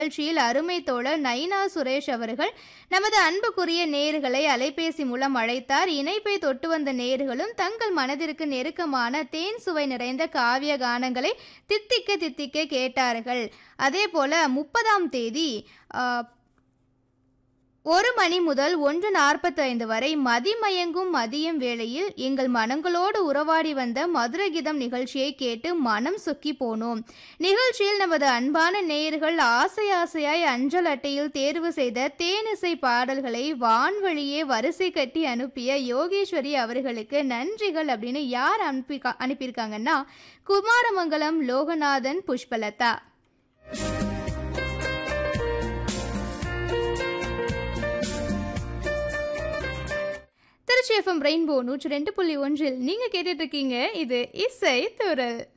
நிகழ்ச்சியில் அருமை தோழர் நைனா சுரேஷ் அவர்கள் நமது அன்புக்குரிய நேயர்களை அலைபேசி மூலம் அழைத்தார் இணைப்பை தொட்டு வந்த நேயர்களும் தங்கள் மனதிற்கு நெருக்கமான தேன் சுவை நிறைந்த காவிய கானங்களை தித்திக்க தித்திக்க கேட்டார்கள் அதே போல முப்பதாம் தேதி ஆ, ஒரு மணி முதல் ஒன்று நாற்பத்தைந்து வரை மதிமயங்கும் மதியம் வேளையில் எங்கள் மனங்களோடு உறவாடி வந்த மதுரகிதம் நிகழ்ச்சியை கேட்டு மனம் சொக்கி போனோம் நிகழ்ச்சியில் நமது அன்பான நேயர்கள் ஆசை ஆசையாய் அஞ்சல் அட்டையில் தேர்வு செய்த தேனிசை பாடல்களை வான்வழியே வரிசை கட்டி அனுப்பிய யோகேஸ்வரி அவர்களுக்கு நன்றிகள் அப்படின்னு யார் அனுப்பி அனுப்பியிருக்காங்கன்னா குமாரமங்கலம் லோகநாதன் புஷ்பலதா திருச்சி எஃப்எம் ரெயின்போ நூற்றி ரெண்டு புள்ளி ஒன்றில் நீங்க கேட்டுட்டு இருக்கீங்க இது இசை துரல்